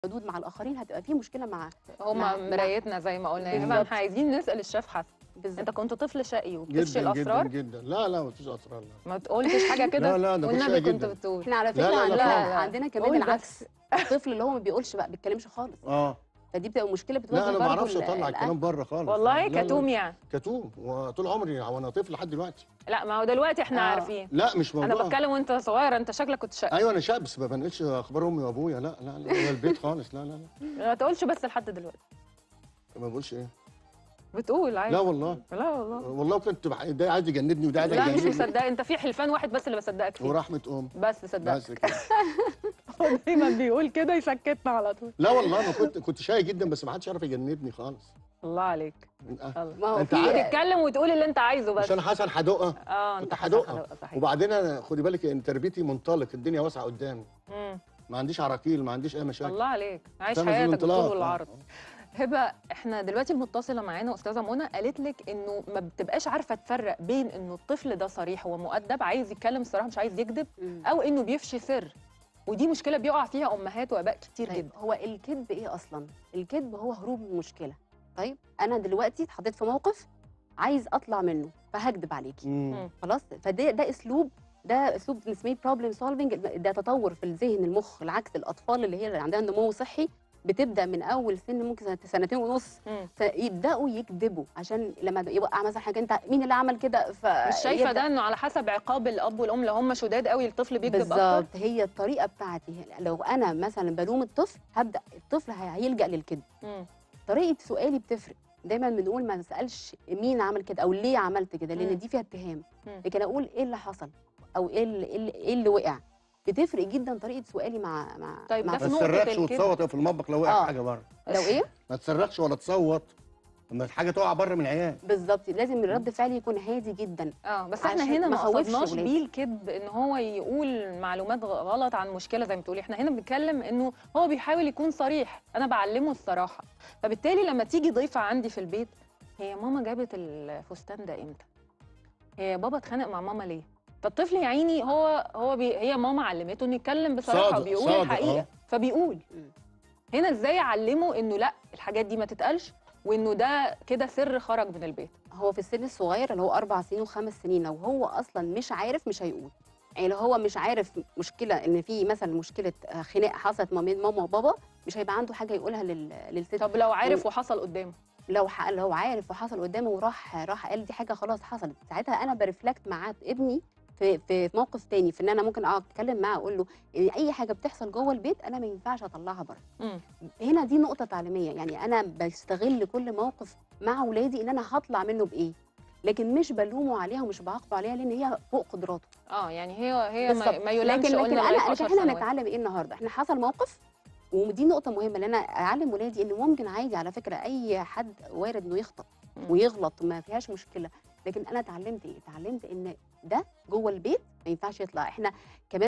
حدود مع الاخرين هتبقى في مشكله مع مع- هما مع- مرايتنا زي ما قلنا يعني بالظبط. احنا عايزين نسال الشيف حسن بالظبط انت كنت طفل شقي وبتفشي جدا الاسرار جدا جدا لا لا مفيش اسرار لا ما تقولش حاجه كده لا لا ده كنت والنبي شقي كنت جدا بتقول احنا على لا، فكره لا، لا، عندنا خالص. عندنا كمان قول العكس الطفل اللي هو ما بيقولش بقى ما بيتكلمش خالص اه فدي بتبقى مشكله بتواجه لا انا ما برضه اعرفش ال- اطلع الأهل. الكلام بره خالص والله لا، لا، كتوم يعني كتوم وطول عمري وانا طفل لحد دلوقتي لا ما هو دلوقتي احنا آه. عارفين لا مش موضوع انا بتكلم وانت صغير انت شكلك كنت شقي ايوه انا شاب بس ما بنقلش اخبار امي وابويا لا لا لا ولا البيت خالص لا لا لا ما تقولش بس لحد دلوقتي ما بقولش ايه بتقول عادي لا والله لا والله والله كنت بح... ده عايز يجندني وده عايز لا مش يجندني مصدق انت في حلفان واحد بس اللي بصدقك فيه ورحمه ام بس صدقك بس كده هو دايما بيقول كده يسكتنا على طول لا والله ما كنت كنت شاي جدا بس ما حدش يعرف يجندني خالص الله عليك أه. الله ما هو انت في عارف تتكلم وتقول اللي انت عايزه بس عشان حسن حدقه اه كنت انت حسن حدقه حدقة، صحيح وبعدين انا خدي بالك ان تربيتي منطلق الدنيا واسعه قدامي مم. ما عنديش عراقيل ما عنديش اي مشاكل الله عليك عايش فاهمة زي حياتك الانطلاق. بالطول آه. والعرض هبه احنا دلوقتي المتصله معانا استاذه منى قالت لك انه ما بتبقاش عارفه تفرق بين انه الطفل ده صريح هو مؤدب عايز يتكلم الصراحه مش عايز يكذب مم. او انه بيفشي سر ودي مشكله بيقع فيها امهات واباء كتير طيب جدا هو الكذب ايه اصلا الكذب هو هروب من مشكله طيب انا دلوقتي اتحطيت في موقف عايز اطلع منه فهكذب عليكي مم. خلاص فده ده اسلوب ده اسلوب اسمه بروبلم سولفنج ده تطور في الذهن المخ العكس الاطفال اللي هي اللي عندها نمو صحي بتبدا من اول سن ممكن سنة- سنتين ونص مم. فيبداوا يكذبوا عشان لما يوقع مثلا حاجه انت مين اللي عمل كده ف مش شايفه يبدأ- ده انه على حسب عقاب الاب والام لو هم شداد قوي الطفل بيكذب اكتر بالظبط هي الطريقه بتاعتي لو انا مثلا بلوم الطفل هبدا الطفل هي- هيلجا للكذب مم. طريقه سؤالي بتفرق دايما بنقول ما نسالش مين عمل كده او ليه عملت كده مم. لان دي فيها اتهام مم. لكن اقول ايه اللي حصل او ايه اللي, إيه اللي, إيه اللي وقع بتفرق جدا طريقه سؤالي مع مع طيب مع ده في ما نقطة تصرخش الكذب. وتصوت في المطبخ لو وقع آه. حاجه بره لو ايه ما تصرخش ولا تصوت لما الحاجه تقع بره من العيال بالظبط لازم الرد فعلي يكون هادي جدا اه بس احنا عشان هنا ما ما أخوفش قصدناش ولادي. بيه الكذب ان هو يقول معلومات غ- غلط عن مشكله زي ما بتقولي احنا هنا بنتكلم انه هو بيحاول يكون صريح انا بعلمه الصراحه فبالتالي لما تيجي ضيفه عندي في البيت هي ماما جابت الفستان ده امتى هي بابا اتخانق مع ماما ليه فالطفل يا عيني هو هو بي هي ماما علمته انه يتكلم بصراحه صادق- بيقول صادق، الحقيقه آه. فبيقول مم. هنا ازاي اعلمه انه لا الحاجات دي ما تتقالش وانه ده كده سر خرج من البيت هو في السن الصغير اللي هو اربع سنين وخمس سنين لو هو اصلا مش عارف مش هيقول يعني لو هو مش عارف مشكله ان في مثلا مشكله آه، خناق حصلت ما بين ماما وبابا مش هيبقى عنده حاجه يقولها لل... للست طب لو عارف وحصل قدامه لو ح... لو عارف وحصل قدامه وراح راح قال دي حاجه خلاص حصلت ساعتها انا برفلكت مع ابني في في في موقف تاني في ان انا ممكن اقعد اتكلم معاه اقول له ان اي حاجه بتحصل جوه البيت انا ما ينفعش اطلعها بره مم. هنا دي نقطه تعليميه يعني انا بستغل كل موقف مع ولادي ان انا هطلع منه بايه لكن مش بلومه عليها ومش بعاقبه عليها لان هي فوق قدراته اه يعني هي هي ما, بالظبط. ما يلامش لكن لكن قلنا انا لغاية لكن 10 احنا سنوات. هنتعلم ايه النهارده احنا حصل موقف ودي نقطة مهمة ان انا اعلم ولادي ان ممكن عادي على فكرة اي حد وارد انه يخطأ مم. ويغلط ما فيهاش مشكلة لكن انا اتعلمت ايه؟ اتعلمت ان ده جوه البيت ما ينفعش يطلع احنا كمان